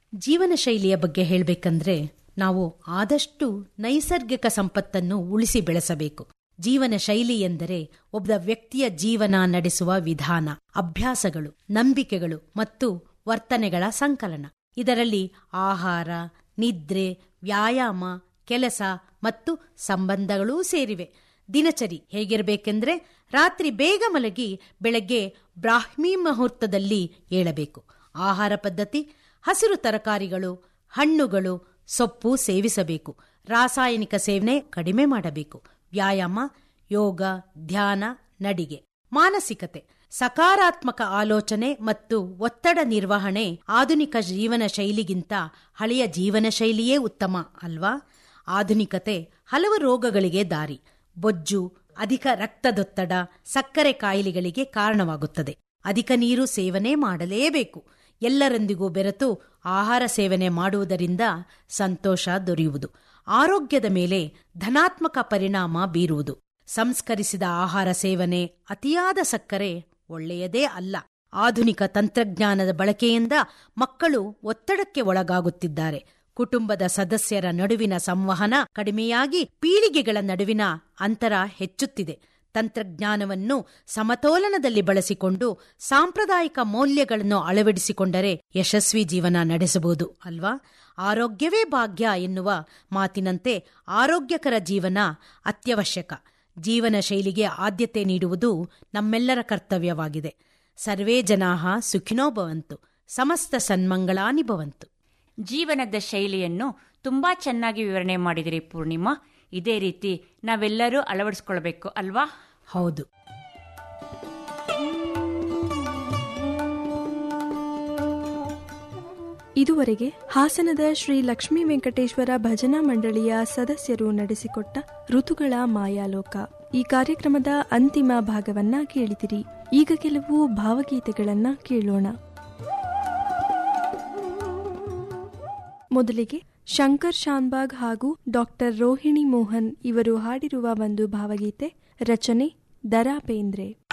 ಜೀವನ ಶೈಲಿಯ ಬಗ್ಗೆ ಹೇಳಬೇಕಂದ್ರೆ ನಾವು ಆದಷ್ಟು ನೈಸರ್ಗಿಕ ಸಂಪತ್ತನ್ನು ಉಳಿಸಿ ಬೆಳೆಸಬೇಕು ಜೀವನ ಶೈಲಿ ಎಂದರೆ ಒಬ್ಬ ವ್ಯಕ್ತಿಯ ಜೀವನ ನಡೆಸುವ ವಿಧಾನ ಅಭ್ಯಾಸಗಳು ನಂಬಿಕೆಗಳು ಮತ್ತು ವರ್ತನೆಗಳ ಸಂಕಲನ ಇದರಲ್ಲಿ ಆಹಾರ ನಿದ್ರೆ ವ್ಯಾಯಾಮ ಕೆಲಸ ಮತ್ತು ಸಂಬಂಧಗಳೂ ಸೇರಿವೆ ದಿನಚರಿ ಹೇಗಿರಬೇಕೆಂದ್ರೆ ರಾತ್ರಿ ಬೇಗ ಮಲಗಿ ಬೆಳಗ್ಗೆ ಬ್ರಾಹ್ಮಿ ಮುಹೂರ್ತದಲ್ಲಿ ಏಳಬೇಕು ಆಹಾರ ಪದ್ಧತಿ ಹಸಿರು ತರಕಾರಿಗಳು ಹಣ್ಣುಗಳು ಸೊಪ್ಪು ಸೇವಿಸಬೇಕು ರಾಸಾಯನಿಕ ಸೇವನೆ ಕಡಿಮೆ ಮಾಡಬೇಕು ವ್ಯಾಯಾಮ ಯೋಗ ಧ್ಯಾನ ನಡಿಗೆ ಮಾನಸಿಕತೆ ಸಕಾರಾತ್ಮಕ ಆಲೋಚನೆ ಮತ್ತು ಒತ್ತಡ ನಿರ್ವಹಣೆ ಆಧುನಿಕ ಜೀವನ ಶೈಲಿಗಿಂತ ಹಳೆಯ ಜೀವನ ಶೈಲಿಯೇ ಉತ್ತಮ ಅಲ್ವಾ ಆಧುನಿಕತೆ ಹಲವು ರೋಗಗಳಿಗೆ ದಾರಿ ಬೊಜ್ಜು ಅಧಿಕ ರಕ್ತದೊತ್ತಡ ಸಕ್ಕರೆ ಕಾಯಿಲೆಗಳಿಗೆ ಕಾರಣವಾಗುತ್ತದೆ ಅಧಿಕ ನೀರು ಸೇವನೆ ಮಾಡಲೇಬೇಕು ಎಲ್ಲರೊಂದಿಗೂ ಬೆರೆತು ಆಹಾರ ಸೇವನೆ ಮಾಡುವುದರಿಂದ ಸಂತೋಷ ದೊರೆಯುವುದು ಆರೋಗ್ಯದ ಮೇಲೆ ಧನಾತ್ಮಕ ಪರಿಣಾಮ ಬೀರುವುದು ಸಂಸ್ಕರಿಸಿದ ಆಹಾರ ಸೇವನೆ ಅತಿಯಾದ ಸಕ್ಕರೆ ಒಳ್ಳೆಯದೇ ಅಲ್ಲ ಆಧುನಿಕ ತಂತ್ರಜ್ಞಾನದ ಬಳಕೆಯಿಂದ ಮಕ್ಕಳು ಒತ್ತಡಕ್ಕೆ ಒಳಗಾಗುತ್ತಿದ್ದಾರೆ ಕುಟುಂಬದ ಸದಸ್ಯರ ನಡುವಿನ ಸಂವಹನ ಕಡಿಮೆಯಾಗಿ ಪೀಳಿಗೆಗಳ ನಡುವಿನ ಅಂತರ ಹೆಚ್ಚುತ್ತಿದೆ ತಂತ್ರಜ್ಞಾನವನ್ನು ಸಮತೋಲನದಲ್ಲಿ ಬಳಸಿಕೊಂಡು ಸಾಂಪ್ರದಾಯಿಕ ಮೌಲ್ಯಗಳನ್ನು ಅಳವಡಿಸಿಕೊಂಡರೆ ಯಶಸ್ವಿ ಜೀವನ ನಡೆಸಬಹುದು ಅಲ್ವಾ ಆರೋಗ್ಯವೇ ಭಾಗ್ಯ ಎನ್ನುವ ಮಾತಿನಂತೆ ಆರೋಗ್ಯಕರ ಜೀವನ ಅತ್ಯವಶ್ಯಕ ಜೀವನ ಶೈಲಿಗೆ ಆದ್ಯತೆ ನೀಡುವುದು ನಮ್ಮೆಲ್ಲರ ಕರ್ತವ್ಯವಾಗಿದೆ ಸರ್ವೇ ಜನಾಹ ಸುಖಿನೋ ಭವಂತು ಸಮಸ್ತ ಸನ್ಮಂಗಳಾನಿ ಭವಂತು ಜೀವನದ ಶೈಲಿಯನ್ನು ತುಂಬಾ ಚೆನ್ನಾಗಿ ವಿವರಣೆ ಮಾಡಿದಿರಿ ಪೂರ್ಣಿಮಾ ಇದೇ ರೀತಿ ನಾವೆಲ್ಲರೂ ಅಳವಡಿಸ್ಕೊಳ್ಬೇಕು ಅಲ್ವಾ ಹೌದು ಇದುವರೆಗೆ ಹಾಸನದ ಶ್ರೀ ಲಕ್ಷ್ಮೀ ವೆಂಕಟೇಶ್ವರ ಭಜನಾ ಮಂಡಳಿಯ ಸದಸ್ಯರು ನಡೆಸಿಕೊಟ್ಟ ಋತುಗಳ ಮಾಯಾಲೋಕ ಈ ಕಾರ್ಯಕ್ರಮದ ಅಂತಿಮ ಭಾಗವನ್ನ ಕೇಳಿದಿರಿ ಈಗ ಕೆಲವು ಭಾವಗೀತೆಗಳನ್ನ ಕೇಳೋಣ ಮೊದಲಿಗೆ ಶಂಕರ್ ಶಾನ್ಬಾಗ್ ಹಾಗೂ ಡಾಕ್ಟರ್ ರೋಹಿಣಿ ಮೋಹನ್ ಇವರು ಹಾಡಿರುವ ಒಂದು ಭಾವಗೀತೆ ರಚನೆ ದರಾ ಬೇಂದ್ರೆ